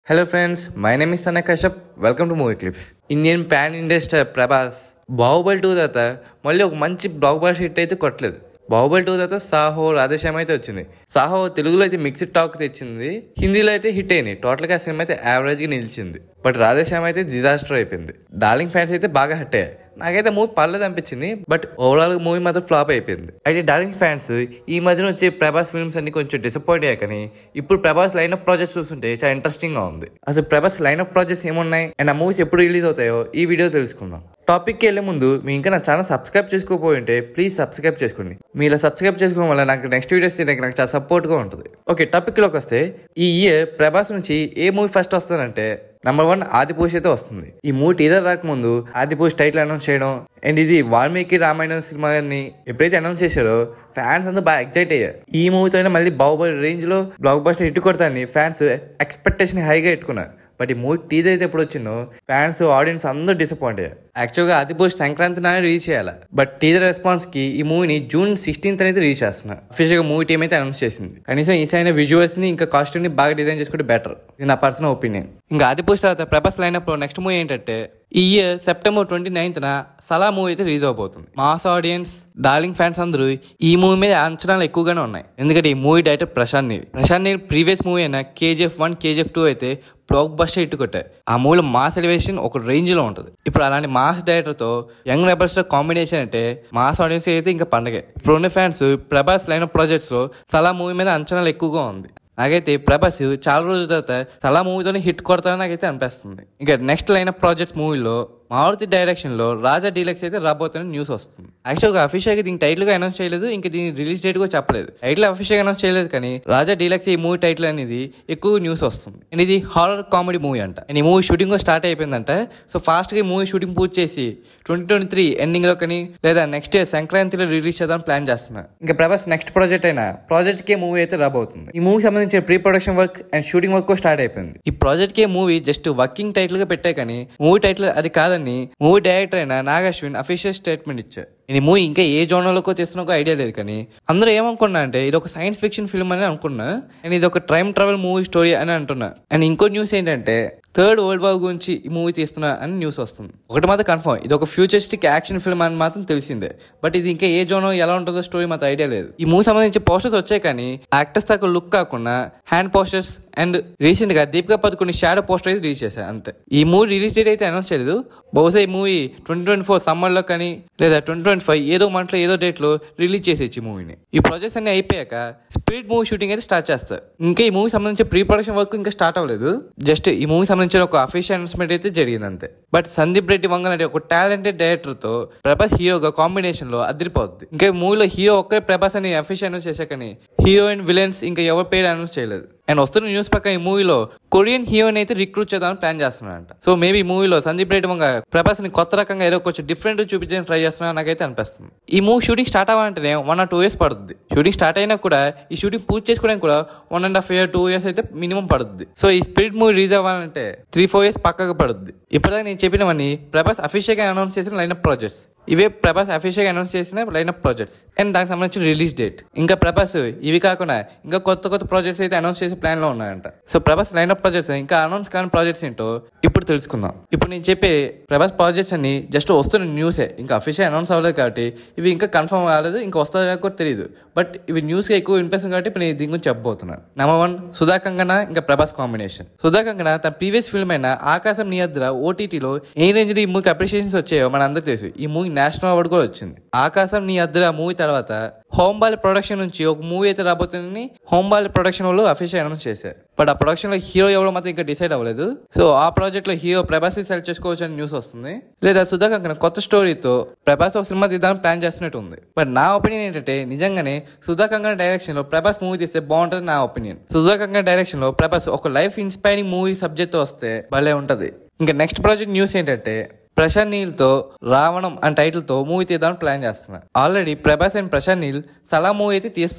hello friends my name is Sanna Kashyap welcome to movie clips Indian pan industry Prabhas Baahubali two తర్వాత మళ్ళీ ఒక మంచి black buster hit అయితే కొట్టలేదు బాహుబలి టూ తర్వాత సాహో రాధేశ్యామ్ అయితే వచ్చింది సాహో తెలుగులో అయితే మిక్స్డ్ టాక్ తెచ్చింది హిందీలో అయితే హిట్ అయింది టోటల్గా ఆ సినిమా అయితే యావరేజ్గా నిలిచింది బట్ రాధేశ్యామ్ అయితే డిజాస్టర్ అయిపోయింది డార్లింగ్ ఫ్యాన్స్ అయితే బాగా హిట్ అయ్యాయి నాకైతే మూవీ పర్లేదు అనిపించింది బట్ ఓవరాల్ మూవీ మాత్రం ఫ్లాప్ అయిపోయింది అయితే డార్లింగ్ ఫ్యాన్స్ ఈ మధ్యన వచ్చే ప్రభాస్ ఫిల్మ్స్ అన్ని కొంచెం డిసప్పాయింట్ అయ్యాయి కానీ ఇప్పుడు ప్రభాస్ లైన్ అప్ ప్రాజెక్ట్స్ చూస్తుంటే చాలా ఇంట్రెస్టింగ్ గా ఉంది అసలు ప్రభాస్ లైన్ అప్ ప్రాజెక్ట్స్ ఏమున్నాయి అండ్ ఆ మూవీస్ ఎప్పుడు రిలీజ్ అవుతాయో ఈ వీడియో తెలుసుకుందాం టాపిక్కి వెళ్ళే ముందు మీ ఇంకా నా ఛానల్ సబ్స్క్రైబ్ చేసుకోకపోయి ఉంటే ప్లీజ్ సబ్స్క్రైబ్ చేసుకోండి మీరు ఇలా సబ్స్క్రైబ్ చేసుకోవడం వల్ల నాకు నెక్స్ట్ వీడియోస్ చేయడానికి నాకు చాలా సపోర్ట్గా ఉంటుంది ఓకే టాపిక్లోకి వస్తే ఈ ఇయర్ ప్రభాస్ నుంచి ఏ మూవీ ఫస్ట్ వస్తుందంటే నంబర్ వన్ ఆదిపూష్ అయితే వస్తుంది ఈ మూవీ టీజర్ రాకముందు ఆదిపూష్ టైటిల్ అనౌన్స్ చేయడం అండ్ ఇది వాల్మీకి రామాయణం సినిమాని ఎప్పుడైతే అనౌన్స్ చేశారో ఫ్యాన్స్ అంతా బాగా ఎక్సైట్ అయ్యారు ఈ మూవీతో మళ్ళీ బాహుబలి రేంజ్ లో బ్లాక్ బస్టర్ హిట్ కొడతాని ఫ్యాన్స్ ఎక్స్పెక్టేషన్ హైగా పెట్టుకున్నారు బట్ ఈ మూవీ టీజర్ అయితే ఎప్పుడు వచ్చిందో ఫ్యాన్స్ ఆడియన్స్ అందరూ డిసప్పాయింట్ అయ్యారు యాక్చువల్గా ఆదిపూష్ సంక్రాంతి నానే రిలీజ్ చేయాలి బట్ టీజర్ రెస్పాన్స్ కి ఈ మూవీని జూన్ సిక్స్టీన్త్ అయితే రిలీజ్ చేస్తున్నారు అఫీషియల్ గా మూవీ టీం అయితే అనౌన్స్ చేసింది కనీసం ఈసారి విజువల్స్ ని ఇంకా కాస్ట్యూమ్ ని బాగా డిజైన్ చేసుకుంటే బెటర్ ఇది నా పర్సనల్ ఒపీనియన్ ఇంకా ఆదిపూష్ తర్వాత ప్రభాస్ లైనప్ లో నెక్స్ట్ మూవీ ఏంటంటే ఈ ఇయర్ సెప్టెంబర్ ట్వంటీ నైన్త్న సలా మూవీ అయితే రిలీజ్ అవబోతుంది మాస్ ఆడియన్స్ డార్లింగ్ ఫ్యాన్స్ అందరూ ఈ మూవీ మీద అంచనాలు ఎక్కువగానే ఉన్నాయి ఎందుకంటే ఈ movie director Prashanth Neel Prashanth Neel previous movie అయిన కేజీఎఫ్ వన్ కేజీఎఫ్ టూ అయితే బ్లాక్ బస్టర్ హిట్ కొట్టాయి ఆ మూవీలో మాస్ ఎలివేషన్ ఒక రేంజ్ లో ఉంటుంది ఇప్పుడు అలాంటి మాస్ డైరెక్టర్ తో యంగ్ రెబల్ స్టార్ కాంబినేషన్ అంటే మాస్ ఆడియన్స్ అయితే ఇంకా పండగే ఇప్పుడు ఉన్న ఫ్యాన్స్ ప్రభాస్ లైన్ ప్రాజెక్ట్స్ లో సలా మూవీ మీద అంచనాలు ఎక్కువగా ఉంది నాకైతే ప్రభాస్ చాలా రోజుల తర్వాత సలా మూవీతోనే హిట్ కొడతానని నాకైతే అనిపిస్తుంది ఇంకా నెక్స్ట్ లైన్ ఆఫ్ ప్రాజెక్ట్ మూవీలో మారుతి డైరెక్షన్ లో రాజా డీలక్స్ అయితే రాబోతున్న న్యూస్ వస్తుంది యాక్చువల్గా అఫీషియల్ గా దీనికి టైటిల్ గా అనౌన్స్ చేయలేదు ఇంకా దీని రిలీజ్ డేట్ కూడా చెప్పలేదు టైటిల్ అఫీషియల్ గా అనౌన్స్ చేయలేదు కానీ రాజా డీలక్స్ ఈ మూవీ టైటిల్ అనేది ఎక్కువ న్యూస్ వస్తుంది అండ్ ఇది హారర్ కామెడీ మూవీ అంట అండ్ ఈ మూవీ షూటింగ్ కూడా స్టార్ట్ అయిపోయిందంట సో ఫాస్ట్ గా ఈ మూవీ షూటింగ్ పూర్తి చేసి ట్వంటీ ట్వంటీ త్రీ ఎండింగ్ లో కానీ లేదా నెక్స్ట్ ఇయర్ సంక్రాంతిలో రిలీజ్ చేద్దాం ప్లాన్ చేస్తున్నా ఇంకా ప్రభాస్ నెక్స్ట్ ప్రాజెక్ట్ అయినా ప్రాజెక్ట్ కే మూవీ అయితే రాబోతుంది ఈ మూవీ సంబంధించిన pre production work and shooting work కూడా స్టార్ట్ అయిపోయింది ఈ project K movie just working title గా పెట్టే కానీ మూవీ టైటిల్ అది కాదని మూవీ డైరెక్టర్ అయిన నాగశ్విన్ అఫీషియల్ స్టేట్మెంట్ ఇచ్చారు ఇది మూవీ ఇంకా ఏ జోనర్లోకో తీస్తున్నా ఒక ఐడియా లేదు కానీ అందరూ ఏమనుకున్నా అంటే ఇది ఒక సైన్స్ ఫిక్షన్ ఫిల్మ్ అని అనుకున్నా అండ్ ఇది ఒక టైమ్ ట్రావెల్ మూవీ స్టోరీ అని అంటున్నా అండ్ ఇంకో న్యూస్ ఏంటంటే థర్డ్ వరల్డ్ వార్ గురించి ఈ మూవీ తీస్తున్నా అని న్యూస్ వస్తుంది ఒకటి మాత్రం కన్ఫర్మ్ ఇది ఒక ఫ్యూచరిస్టిక్ యాక్షన్ ఫిల్మ్ అని మాత్రం తెలిసిందే బట్ ఇది ఇంకా ఏ జోనో ఎలా ఉంటుందో స్టోరీ మాత్రం ఐడియా లేదు ఈ మూవీ సంబంధించి పోస్టర్స్ వచ్చాయి కానీ యాక్టర్స్ దాకా లుక్ కాకుండా హ్యాండ్ పోస్టర్స్ అండ్ రీసెంట్ గా దీపికా పదుకొని షాడో పోస్టర్ అయితే రిలీజ్ చేశారు అంతే ఈ మూవీ రిలీజ్ డేట్ అయితే అనౌన్స్ చేయలేదు బహుశా ఈ movie twenty twenty four summer లో కానీ లేదా ట్వంటీ ట్వంటీ ఫైవ్ ఏదో మంత్లో ఏదో డేట్ లో రిలీజ్ చేసేసి ఈ మూవీని ఈ ప్రాజెక్ట్స్ అన్ని అయిపోయాక స్పీడ్ మూవీ షూటింగ్ అయితే స్టార్ట్ చేస్తారు ఇంకా ఈ మూవీ సంబంధించి ప్రీ ప్రొడక్షన్ వర్క్ ఇంకా స్టార్ట్ అవ్వలేదు జస్ట్ ఈ మూవీ సంబంధించిన ఒక అఫీషియల్ అనౌన్స్మెంట్ అయితే జరిగింది అంతే బట్ సందీప్ రెడ్డి వంగల్ అంటే ఒక టాలెంటెడ్ డైరెక్టర్ తో ప్రభాస్ హీరోగా కాంబినేషన్ లో అదిరిపోద్ది ఇంకా మూవీలో హీరో ఒక్కరే ప్రభాస్ అని అఫీషియల్ అనౌన్స్ చేశాకని హీరో అండ్ విలన్స్ ఇంకా ఎవరి పేరు అనౌన్స్ చేయలేదు అండ్ వస్తున్న న్యూస్ పక్క ఈ మూవీలో కొరియన్ హీరోని అయితే రిక్రూట్ చేద్దామని ప్లాన్ చేస్తున్నారంట సో మేబీ మూవీలో సందీప్ రెడ్డి వంగ ప్రభాస్ ని కొత్త రకంగా ఏదో కొంచెం డిఫరెంట్ చూపించడానికి ట్రై చేస్తున్నా నాకైతే అనిపిస్తుంది ఈ మూవీ షూటింగ్ స్టార్ట్ అవ్వాలంటేనే వన్ ఆర్ టూ ఇయర్స్ పడుతుంది షూటింగ్ స్టార్ట్ అయినా కూడా ఈ షూటింగ్ పూర్తి చేసుకోవడానికి కూడా one and half year two years అయితే మినిమం పడుతుంది సో ఈ స్పిరిట్ మూవీ రిలీజ్ అవ్వాలంటే త్రీ ఫోర్ ఇయర్స్ పక్కగా పడుతుంది ఇప్పటిదాకా నేను చెప్పినవన్నీ ప్రభాస్ అఫీషియల్ గా అనౌన్స్ చేసిన లైన్ అప్ ప్రాజెక్ట్స్ ఇవే ప్రభాస్ అఫీషియల్ గా అనౌన్స్ చేసిన లైన్ అప్ ప్రాజెక్ట్స్ అండ్ దానికి సంబంధించిన రిలీజ్ డేట్ ఇంకా ప్రభాస్ ఇవి కాకుండా ఇంకా కొత్త కొత్త ప్రాజెక్ట్స్ అయితే అనౌన్స్ చేసే ప్లాన్ లో ఉన్నాయంట so Prabhas line up projects ఇంకా అనౌన్స్ కాని ప్రాజెక్ట్స్ ఏంటో ఇప్పుడు తెలుసుకుందాం ఇప్పుడు నేను చెప్పే ప్రభాస్ ప్రాజెక్ట్స్ అన్ని జస్ట్ వస్తున్న న్యూసే ఇంకా అఫీషియల్ అనౌన్స్ అవ్వలేదు కాబట్టి ఇవి ఇంకా కన్ఫర్మ్ కాలేదు ఇంకా వస్తుందో కూడా తెలియదు బట్ ఇవి న్యూస్ గా ఎక్కువ వినిపిస్తుంది కాబట్టి ఇప్పుడు నేను దీని గురించి చెప్పబోతున్నాను నెంబర్ వన్ సుధా కంగన ఇంకా ప్రభాస్ కాంబినేషన్ సుధా కంగన తన ప్రీవియస్ ఫిల్మ్ అయిన ఆకాశం నియద్ర ఓటీటీలో ఏ రేంజ్ ఈ మూవీకి అప్రిషియేషన్స్ వచ్చాయో మన అందరికి తెలుసు ఈ మూవీ నేషనల్ అవార్డు కూడా వచ్చింది ఆకాశం నీ అద్ర మూవీ తర్వాత హోంబాల్ ప్రొడక్షన్ నుంచి ఒక మూవీ అయితే రాబోతుందని హోంబాల్ ప్రొడక్షన్ వాళ్ళు అఫీషియల్ అనౌన్స్ చేశారు బట్ ఆ ప్రొడక్షన్ లో హీరో ఎవరో మాత్రం ఇంకా డిసైడ్ అవ్వలేదు సో ఆ ప్రాజెక్ట్ లో హీరో ప్రభాస్ సెలెక్ట్ చేసుకోవచ్చు అని న్యూస్ వస్తుంది లేదా సుధాకర్ కొత్త స్టోరీతో ప్రభాస్ ఒక సినిమా తీద్దామని ప్లాన్ చేస్తున్నట్టు ఉంది బట్ నా ఒపీనియన్ ఏంటంటే నిజంగానే సుధాకర్ డైరెక్షన్ లో ప్రభాస్ మూవీ తీస్తే బాగుంటుంది నా ఒపీనియన్ సుధాకర్ డైరెక్షన్ లో ప్రభాస్ ఒక లైఫ్ ఇన్స్పైరింగ్ మూవీ సబ్జెక్ట్ వస్తే భలే ఉంటది ఇంకా నెక్స్ట్ ప్రాజెక్ట్ న్యూస్ ఏంటంటే ప్రశాంత్ నీల్ తో రావణం అనే టైటిల్ తో మూవీ తీద్దామని ప్లాన్ చేస్తున్నా already Prabhas and Prashanth Neel Salaar movie అయితే తీస్తున్నా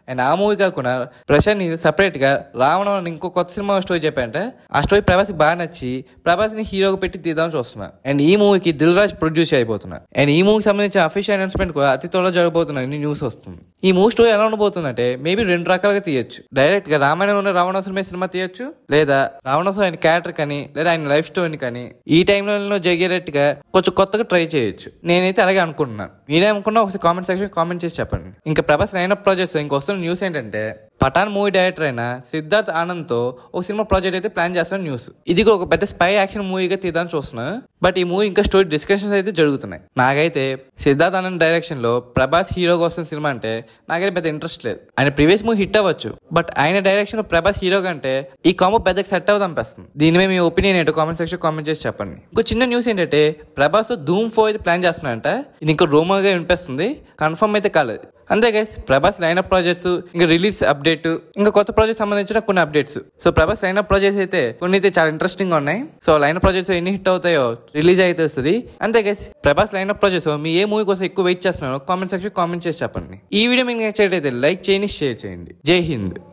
అండ్ ఆ మూవీ కాకుండా ప్రశాంత్ సపరేట్ గా రావణం అని ఇంకో కొత్త సినిమా స్టోరీ చెప్పంటే ఆ స్టోరీ ప్రభాస్ బాగా నచ్చి ప్రభాస్ ని హీరోగా పెట్టి తీద్దామని చూస్తున్నా అండ్ ఈ మూవీకి దిల్ రాజ్ ప్రొడ్యూస్ అయిపోతున్నా అండ్ ఈ మూవీకి సంబంధించిన అఫీషియల్ అనౌన్స్మెంట్ కూడా అతి త్వరలో జరగబోతుందని న్యూస్ వస్తుంది ఈ మూవీ స్టోరీ ఎలా ఉండబోతుందంటే మేబీ రెండు రకాలుగా తీయొచ్చు డైరెక్ట్ గా రామాయణం ఉన్న రావణాసురం మీద సినిమా తీయొచ్చు లేదా రావణాసురం ఆయన క్యారెక్టర్ కానీ లేదా ఆయన లైఫ్ స్టోరీని కానీ ఈ టైంలో జరిగేటట్టుగా కొంచెం కొత్తగా ట్రై చేయొచ్చు నేనైతే అలాగే అనుకుంటున్నాను మీరేమనుకున్నా ఒకసారి కామెంట్ సెక్షన్ కామెంట్ చేసి చెప్పండి ఇంకా ప్రభాస్ లైన్ అప్ ప్రాజెక్ట్స్ ఇంకొస్తున్న న్యూస్ ఏంటంటే పఠాన్ మూవీ డైరెక్టర్ అయిన సిద్ధార్థ్ ఆనంద్ తో ఒక సినిమా ప్రాజెక్ట్ అయితే ప్లాన్ చేస్తున్న న్యూస్ ఇది కూడా ఒక పెద్ద స్పై యాక్షన్ మూవీగా తీద్దామని చూస్తున్నా బట్ ఈ మూవీ ఇంకా స్టోరీ డిస్కషన్స్ అయితే జరుగుతున్నాయి నాకైతే సిద్ధార్థ్ ఆనంద్ డైరెక్షన్ లో ప్రభాస్ హీరోగా వస్తున్న సినిమా అంటే నాకైతే పెద్ద ఇంట్రెస్ట్ లేదు ఆయన ప్రీవియస్ మూవీ హిట్ అవ్వచ్చు బట్ ఆయన డైరెక్షన్ లో ప్రభాస్ హీరో కంటే ఈ కాంబో పెద్దగా సెట్ అవ్వదు అనిపిస్తుంది దీని మీద మీ ఒపీనియన్ ఏంటో కామెంట్ సెక్షన్ కామెంట్ చేసి చెప్పండి ఇంకో చిన్న న్యూస్ ఏంటంటే ప్రభాస్ ధూమ్ ఫోర్ అయితే ప్లాన్ చేస్తున్నాడంట ఇది ఇంకో రూమర్ గా వినిపిస్తుంది కన్ఫర్మ్ అయితే కాలేదు అంతే గైస్ ప్రభాస్ లైనప్ ప్రాజెక్ట్స్ ఇంకా రిలీజ్ అప్డేట్ ఇంకా కొత్త ప్రాజెక్ట్ సంబంధించిన కొన్ని updates so Prabhas lineup projects అయితే కొన్ని అయితే చాలా ఇంట్రెస్టింగ్ గా ఉన్నాయి సో లైనప్ ప్రాజెక్ట్స్ ఎన్ని హిట్ అవుతాయో రిలీజ్ అయితే వస్తుంది అంతే గైస్ ప్రభాస్ లైనప్ ప్రాజెక్ట్స్ మీ ఏ మూవీ కోసం ఎక్కువ వెయిట్ చేస్తున్నారో కామెంట్ సెక్షన్ కామెంట్ చేసి చెప్పండి ఈ వీడియో మీకు నచ్చినట్లయితే లైక్ చేయండి షేర్ చేయండి జై హింద్